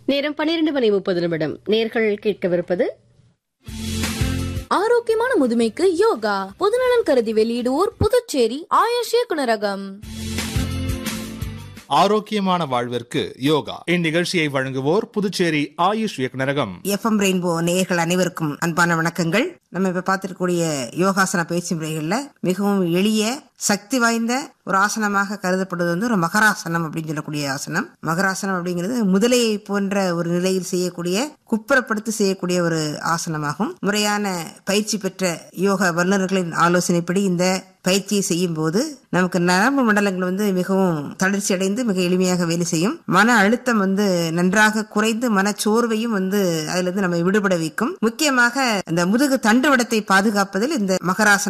நேரம் பன்னிரண்டு மணி முப்பது நிமிடம் நேர்கள் கேட்கவிருப்பது ஆரோக்கியமான முதுமைக்கு யோகா பொதுநலன் கருதி வெளியிடுவோர் புதுச்சேரி ஆயுஷ் இயக்குனரகம் ஆரோக்கியமான வாழ்விற்கு யோகா இந்நிகழ்ச்சியை வழங்குவோர் புதுச்சேரி ஆயுஷ் இயக்குநரகம் எஃப்எம் ரெயின்போ நேயர்கள் அனைவருக்கும் அன்பான வணக்கங்கள் நம்ம இப்ப பார்த்திருக்கக்கூடிய யோகாசன பயிற்சி முறைகள்ல மிகவும் எளிய சக்தி வாய்ந்த ஒரு ஆசனமாக கருதப்படுவது வந்து ஒரு மகராசனம் அப்படின்னு சொல்லக்கூடிய ஆசனம் மகராசனம் அப்படிங்கிறது முதலையை போன்ற ஒரு நிலையில் செய்யக்கூடிய குப்புறப்படுத்தி செய்யக்கூடிய ஒரு ஆசனமாகும் முறையான பயிற்சி பெற்ற யோக வல்லுநர்களின் ஆலோசனைப்படி இந்த பயிற்சியை செய்யும் போது நமக்கு நரம்பு மண்டலங்கள் வந்து மிகவும் தளர்ச்சி அடைந்து மிக எளிமையாக வேலை செய்யும் மன அழுத்தம் வந்து நன்றாக குறைந்து மனச்சோர்வையும் வந்து அதிலிருந்து நம்மை விடுபட வைக்கும் முக்கியமாக இந்த முதுகு தண்டுவடத்தை பாதுகாப்பதில் இந்த மகராசன